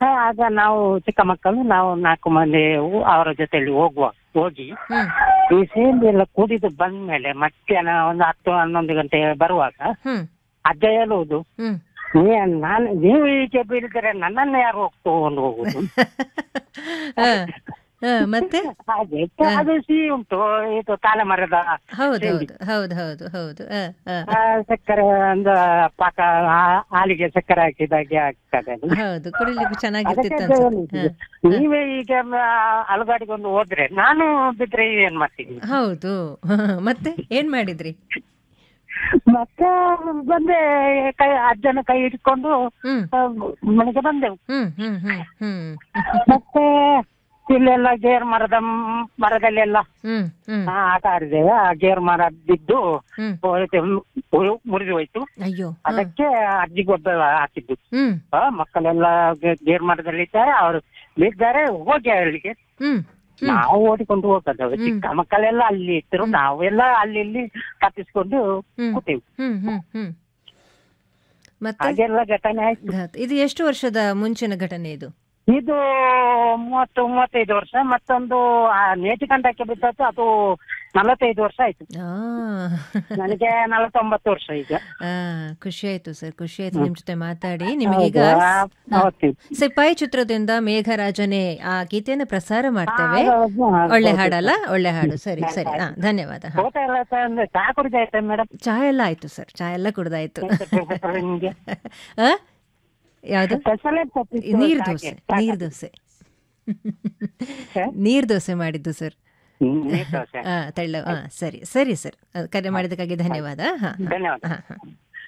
ಹಾ, ಆಗ ನಾವು ಚಿಕ್ಕ ಮಕ್ಕಳು ನಾವು ನಾಲ್ಕು ಮಂದಿ ಹೋ- ಅವರ ಜೊತೆಯಲ್ಲಿ ಹೋಗುವ ಹೋಗಿ ಹ್ಮ್ ಈ ಸೇಂದಿ ಎಲ್ಲ ಕುಡಿದು ಬಂದ್ಮೇಲೆ ಮಧ್ಯಾಹ್ನ ಒಂದು ಹತ್ತು ಹನ್ನೊಂದು ಗಂಟೆ ಬರುವಾಗ ಹ್ಮ್ ಅಜ್ಜ ಹೇಳುವುದು ಹ್ಮ್ ನೀ ನಾನು ನೀವು ಹೀಗೆ ಬೀಳಿದರೆ ನನ್ನನ್ನು ಯಾರು ಹೋಗ್ಕೊಂಡು ಹೋಗುದು ಆ, ಆ, ಮತ್ತೆ ಹಾಗೆ ಅದು ಸಿಹಿ ಉಂಟು ಇದು ತಾಲೆಮರದ ಹೌದು ಹೌದು ಹೌದು ಹೌದು ಹೌದು ಆ, ಆ. ಆ, ಸಕ್ಕರೆ ಒಂದು ಪಾಕ ಆ- ಹಾಲಿಗೆ ಸಕ್ಕರೆ ಹಾಕಿದಾಗೆ ಆಗ್ತದೆ ಅದು. ಹೌದು ಕುಡಿಲಿಕ್ಕೆ ಅದಕ್ಕೆ ಚೆನ್ನಾಗಿರ್ತಿತ್ತು ಅದು ಅನ್ಸುತ್ತೆ ಹೇಳಿದ್ದು. ನೀವೇ ಈಗ ಅಲುಗಾಡಿಕೊಂಡು ಹೋದ್ರೆ ನಾನು ಬಿದ್ರೆ ಏನ್ ಮಾಡ್ತೀನಿ ಹೌದು ಮತ್ತೆ ಏನ್ ಮಾಡಿದ್ರಿ ಮತ್ತೆ ಬಂದೆ ಕೈ ಅಜ್ಜನ ಕೈ ಹಿಡ್ಕೊಂಡು ಹ್ಮ್ ಆ, ಮನೆಗೆ ಬಂದೆವು ಹ್ಮ್ ಹ್ಮ್ ಹ್ಮ್ ಹ್ಮ್ ಮತ್ತೆ ಇಲ್ಲೆಲ್ಲ ಗೇರ್ ಮರದ ಮ್- ಮರದಲ್ಲೆಲ್ಲ ಹ್ಮ್ ಹ್ಮ್ ಆ, ಆಟ ಆಡಿದ್ದೇವೆ ಆ ಗೇರ್ ಮರ ಬಿದ್ದು ಹ್ಮ್ ಹೋಯ್ತು, ಮು- ಮುರಿದು ಹೋಯ್ತು ಅಯ್ಯೋ ಹ. ಅದಕ್ಕೆ ಅಜ್ಜಿ ಗೊಬ್ಬರ ಹಾಕಿದ್ದು ಹ್ಮ್ ಆ, ಮಕ್ಕಳೆಲ್ಲ ಗೆ- ಗೇರ್ ಮರದಲ್ಲಿ ಇದ್ದಾರೆ ಅವರು ಬಿದ್ದಾರೆ ಹೋಗಿ ಅಲ್ಲಿಗೆ ಹ್ಮ್ ನಾವು ಓಡಿಕೊಂಡು ಹೋಗೋದು ಚಿಕ್ಕ ಮಕ್ಕಳೆಲ್ಲ ಅಲ್ಲಿ ಇದ್ರು ನಾವೆಲ್ಲ ಅಲ್ಲಿ ಇಲ್ಲಿ ತಪ್ಪಿಸ್ಕೊಂಡು ಹ್ಮ್. ಕೂತೇವು ಹ್ಮ್ ಹ್ಮ್ ಹ್ಮ್ ಮತ್ತೆ ಹಾಗೆಲ್ಲ ಘಟನೆ ಆಯ್ತು ಘಾತ್- ಇದು ಎಷ್ಟು ವರ್ಷದ ಮುಂಚಿನ ಘಟನೆ ಇದು ಇದು ಮೂವತ್ತು ಮೂವತ್ತೈದು ವರ್ಷ ಮತ್ತೊಂದು ಆ ನೇತಿ ಕಂಡಕ್ಕೆ ಬಿದ್ದದ್ದು ಅದು ನಲವತ್ತೈದು ವರ್ಷ ಆಯ್ತು ಆ ನನಗೆ ನಲವತ್ತೊಂಬತ್ತು ವರ್ಷ ಈಗ ಆ, ಖುಷಿ ಆಯ್ತು ಸರ್ ಖುಷಿ ಆಯ್ತು ನಿಮ್ ಜೊತೆ ಮಾತಾಡಿ ನಿಮಗೀಗ ಹೌದು, ಹೌದು. ಸಿಪಾಯಿ ಚಿತ್ರದಿಂದ ಮೇಘರಾಜನೇ ಆ ಗೀತೆಯನ್ನು ಪ್ರಸಾರ ಮಾಡ್ತೇವೆ ಹೌದು, ಹೌದು, ಒಳ್ಳೆ ಹೌದು. ಹಾಡಲ್ಲ ಒಳ್ಳೆ ಹಾಡು ಸರಿ ಸರಿ ಹಾ ಧನ್ಯವಾದ ಹಾ ಊಟ ಎಲ್ಲ ತಂದ್ರೆ ಚಹಾ ಕುಡಿದಾಯ್ತಾ ಮೇಡಮ್ ಚಾ ಎಲ್ಲ ಆಯ್ತು ಸರ್ ಚಾ ಎಲ್ಲ ಕುಡ್ದಾಯ್ತು ನಿಮ್ಗೆ ಆ ಯಾವುದು ಸ್ಪೆಷಲ್ ನೀರ್ ದೋಸೆ ನೀರ್ ದೋಸೆ ನೀರ್ ದೋಸೆ ಮಾಡಿದ್ದು ಸರ್ ನೀರ್ ದೋಸೆ ಹಾ ತೆಳ್ಳ ಹಾ ಸರಿ ಸರಿ ಸರ್ ಕರೆ ಮಾಡಿದ್ದಕ್ಕಾಗಿ ಧನ್ಯವಾದ ಹಾ ಧನ್ಯವಾದ ಹಾ ಹಾ